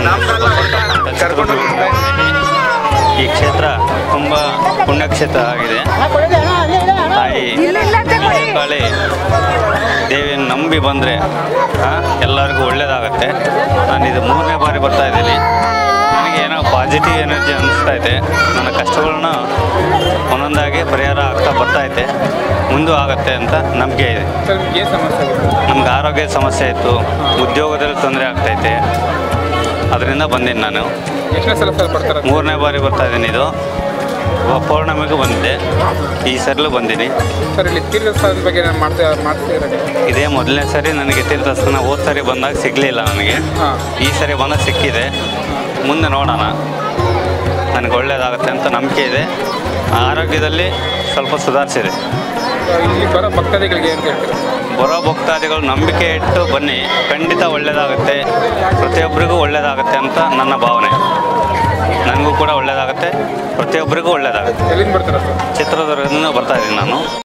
ಕರ್ಕೊಂಡು ಈ ಕ್ಷೇತ್ರ ತುಂಬ ಪುಣ್ಯಕ್ಷೇತ್ರ ಆಗಿದೆ ತಾಯಿ ಕಾಳಿ ದೇವಿಯನ್ನು ನಂಬಿ ಬಂದರೆ ಎಲ್ಲರಿಗೂ ಒಳ್ಳೆಯದಾಗತ್ತೆ ನಾನು ಇದು ಮೂರನೇ ಬಾರಿ ಬರ್ತಾ ಇದ್ದೀನಿ ನನಗೆ ಏನೋ ಪಾಸಿಟಿವ್ ಎನರ್ಜಿ ಅನಿಸ್ತಾ ಇದೆ ನನ್ನ ಕಷ್ಟಗಳನ್ನ ಒಂದೊಂದಾಗಿ ಪರಿಹಾರ ಆಗ್ತಾ ಬರ್ತಾ ಇದೆ ಮುಂದೂ ಆಗತ್ತೆ ಅಂತ ನಂಬಿಕೆ ಇದೆ ಸರ್ ನಿಮ್ಗೆ ಏನು ಸಮಸ್ಯೆ ಆಗುತ್ತೆ ನಮ್ಗೆ ಆರೋಗ್ಯದ ಸಮಸ್ಯೆ ಇತ್ತು ಉದ್ಯೋಗದಲ್ಲಿ ತೊಂದರೆ ಆಗ್ತೈತೆ ಅದರಿಂದ ಬಂದೀನಿ ನಾನು ಎಷ್ಟನೇ ಸಲ ಸರ್ ಬರ್ತಾರೆ ಮೂರನೇ ಬಾರಿ ಬರ್ತಾ ಇದ್ದೀನಿ ಇದು ಇವಾಗ ಪೌರ್ಣಮಿಗೂ ಬಂದಿದ್ದೆ ಈ ಸರಿಲೂ ಬಂದೀನಿ ಸರ್ ಇಲ್ಲಿ ತೀರ್ಥಸ್ಥಾನದ ಬಗ್ಗೆ ನಾನು ಮಾಡ್ತಾ ಮಾಡ್ತಿದ್ದೀರಾ ಇದೇ ಮೊದಲನೇ ಸರಿ ನನಗೆ ತೀರ್ಥಸ್ಥಾನ ಹೋದ ಸರಿ ಬಂದಾಗ ಸಿಗಲಿಲ್ಲ ನನಗೆ ಹಾಂ ಈ ಸರಿ ಬಂದಾಗ ಸಿಕ್ಕಿದೆ ಮುಂದೆ ನೋಡೋಣ ನನಗೆ ಒಳ್ಳೆಯದಾಗುತ್ತೆ ಅಂತ ನಂಬಿಕೆ ಇದೆ ಆರೋಗ್ಯದಲ್ಲಿ ಸ್ವಲ್ಪ ಸುಧಾರಿಸಿದೆ ಇಲ್ಲಿ ಬರೋ ಭಕ್ತಾದಿಗಳಿಗೆ ಏನು ಹೇಳ್ತೀರಾ ಬರೋ ಭಕ್ತಾದಿಗಳು ನಂಬಿಕೆ ಇಟ್ಟು ಬನ್ನಿ ಖಂಡಿತ ಒಳ್ಳೆಯದಾಗುತ್ತೆ ಪ್ರತಿಯೊಬ್ಬರಿಗೂ ಒಳ್ಳೆಯದಾಗುತ್ತೆ ಅಂತ ನನ್ನ ಭಾವನೆ ನನಗೂ ಕೂಡ ಒಳ್ಳೆಯದಾಗುತ್ತೆ ಪ್ರತಿಯೊಬ್ಬರಿಗೂ ಒಳ್ಳೆಯದಾಗುತ್ತೆ ಎಲ್ಲಿಂದ ಬರ್ತೀರಾ ಸರ್ ಚಿತ್ರದುರ್ಗದಿಂದ ಬರ್ತಾ ಇದ್ದೀನಿ ನಾನು